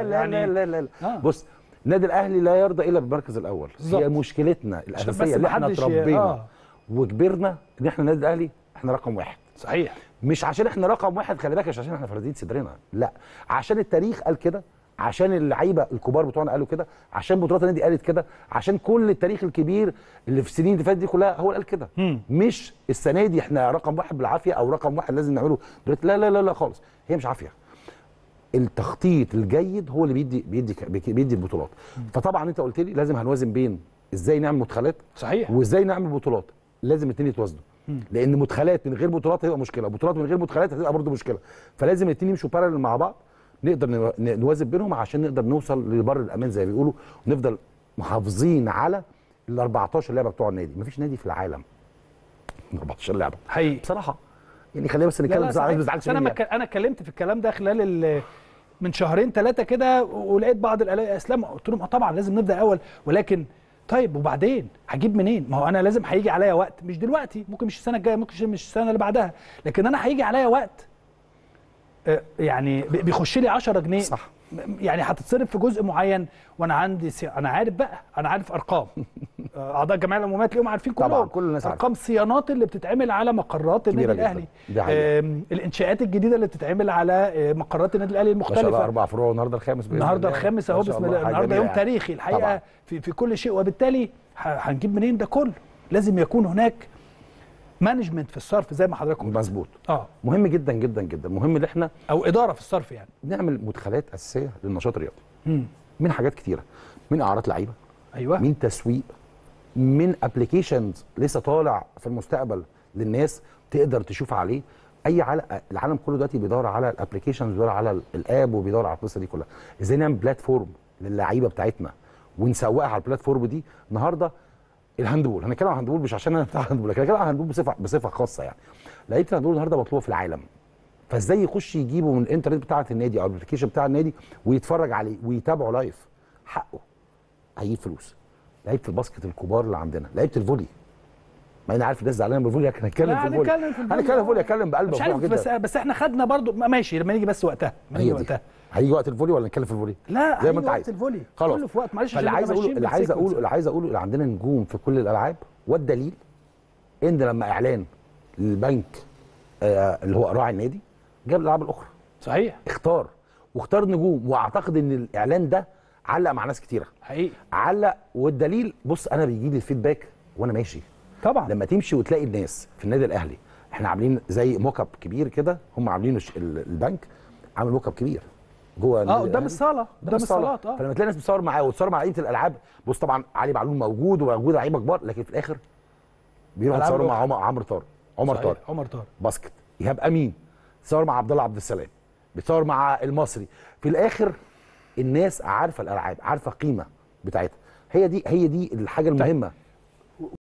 لا يعني لا لا, لا. آه. بص النادي الاهلي لا يرضى الا بالمركز الاول بالظبط. هي مشكلتنا عشان بس الاساسيه اللي احنا محدش ي- اتربينا آه. وكبرنا ان احنا النادي الاهلي احنا رقم واحد صحيح مش عشان احنا رقم واحد خلي بالك مش عشان احنا فردين صدرنا لا عشان التاريخ قال كده عشان اللعيبه الكبار بتوعنا قالوا كده عشان بطولات النادي قالت كده عشان كل التاريخ الكبير اللي في السنين اللي فاتت دي كلها هو اللي قال كده مم. مش السنه دي احنا رقم واحد بالعافيه او رقم واحد لازم نعمله دلوقتي لا لا لا لا خالص هي مش عافيه التخطيط الجيد هو اللي بيدي بيدي بيدي البطولات فطبعا انت قلت لي لازم هنوازن بين ازاي نعمل مدخلات صحيح وازاي نعمل بطولات لازم الاثنين يتوازنوا لان مدخلات من غير بطولات هيبقى مشكله بطولات من غير مدخلات هتبقى برضه مشكله فلازم الاثنين يمشوا بارلل مع بعض نقدر نو- ن- نوازن بينهم عشان نقدر نوصل لبر الامان زي ما بيقولوا ونفضل محافظين على ال 14 لعبه بتوع النادي مفيش نادي في العالم 14 لعبه حقيقي بصراحه يعني خلينا بس لا نتكلم لا بصراحه صحيح. ما تزعلش بس انا مني ما ك- انا اتكلمت في الكلام ده خلال ال- من شهرين ثلاثه كده ولقيت بعض الآلاء اسلام قلت لهم اه طبعا لازم نبدا اول ولكن طيب وبعدين هجيب منين؟ ما هو انا لازم هيجي عليا وقت مش دلوقتي ممكن مش السنه الجايه ممكن مش السنه اللي بعدها لكن انا هيجي عليا وقت آه، يعني بي- بيخش لي 10 جنيه صح. يعني هتتصرف في جزء معين وانا عندي سي... انا عارف بقى انا عارف ارقام آه، اعضاء الجمعيه العموميه تلاقيهم عارفين كلهم طبعاً، كل الناس عارفة. ارقام صيانات اللي بتتعمل على مقرات النادي كبيرة جداً. الاهلي دي حقيقة. آم، الانشاءات الجديده اللي بتتعمل على آه، مقرات النادي الاهلي ما شاء الله المختلفه اربع فروع النهارده الخامس بإذن النهارده الله. الخامس ما اهو شاء بسم الله، الله حاجة النهارده جميلة يوم يعني. تاريخي الحقيقه طبعاً. في في كل شيء وبالتالي ه- هنجيب منين ده كله لازم يكون هناك مانجمنت في الصرف زي ما حضرتك قلت مظبوط اه مهم جدا جدا جدا مهم ان احنا او اداره في الصرف يعني نعمل مدخلات اساسيه للنشاط الرياضي مم. من حاجات كتيره من اعارات لعيبه ايوه من تسويق من ابلكيشنز لسه طالع في المستقبل للناس تقدر تشوف عليه اي عالم العالم كله دلوقتي بيدور على الابلكيشنز بيدور على ال- الاب وبيدور على القصه دي كلها ازاي نعمل بلاتفورم للعيبه بتاعتنا ونسوقها على البلاتفورم دي النهارده الهاندبول هنتكلم عن الهاندبول مش عشان انا بتاع الهاندبول لكن هنتكلم عن الهاندبول بصفه بصفه خاصه يعني لعيبه الهاندبول النهارده مطلوبه في العالم فازاي يخش يجيبه من الانترنت بتاعه النادي او الابلكيشن بتاع النادي ويتفرج عليه ويتابعه لايف حقه هيجيب فلوس لعيبه الباسكت الكبار اللي عندنا لعيبه الفولي ما انا عارف الناس زعلانه من الفولي لكن هنتكلم لا، في الفولي هنتكلم في الفولي. هنتكلم في الفولي اتكلم بقلب مش مفتوح عارف جدا بس بس احنا خدنا برضو ما- ماشي لما نيجي بس وقتها لما نيجي هي دي وقتها هيجي وقت الفولي ولا نتكلم في الفولي لا زي هيجي ما انت وقت عايز الفولي خلاص كله في وقت معلش فاللي عشان عايز نبقى اقوله ماشيين اللي عايز بالسيكونس. اقوله اللي عايز اقوله اللي عندنا نجوم في كل الالعاب والدليل ان لما اعلان البنك آه اللي هو راعي النادي جاب الالعاب الاخرى صحيح اختار واختار نجوم واعتقد ان الاعلان ده علق مع ناس كتيره حقيقي علق والدليل بص انا بيجي لي الفيدباك وانا ماشي طبعا لما تمشي وتلاقي الناس في النادي الاهلي احنا عاملين زي موك اب كبير كده هم عاملينه ش- ال- البنك عامل موك اب كبير جوه اه النادي قدام الأهلي. الصاله قدام الصالات اه فلما تلاقي ناس بتصور معاه وتصور مع لعيبه الالعاب بص طبعا علي معلول موجود وموجود لعيبه كبار لكن في الاخر بيروحوا ألعاب يتصوروا مع الأخرى. عمر عمرو طارق عمر صحيح، طارق عمر طارق باسكت ايهاب امين بيتصور مع عبد الله عبد السلام بيتصور مع المصري في الاخر الناس عارفه الالعاب عارفه القيمه بتاعتها هي دي هي دي الحاجه المهمه